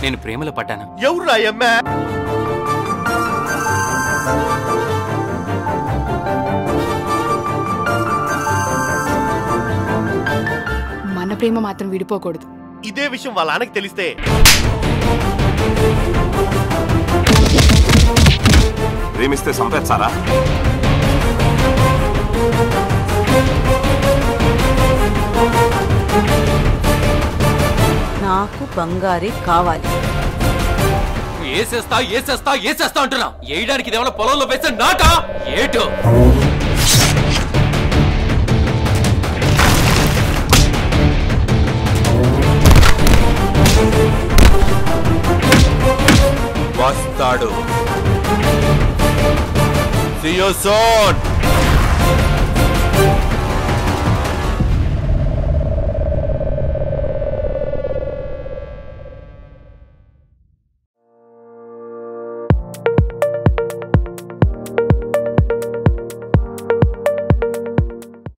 నేను ప్రేమలో పడ్డాను ఎవరు రాయమ్మా మన ప్రేమ మాత్రం విడిపోకూడదు ఇదే విషయం వాళ్ళ నాన్నకి తెలిస్తే ప్రేమిస్తే సంపేస్తారా నాకు బంగారి కావాలి ఏసేస్తా ఏసేస్తా ఏసేస్తా అంటున్నా వేయడానికి ఇదేమన్నా పొలంలో వేసే నాట ఏటు వస్తాడు See you soon.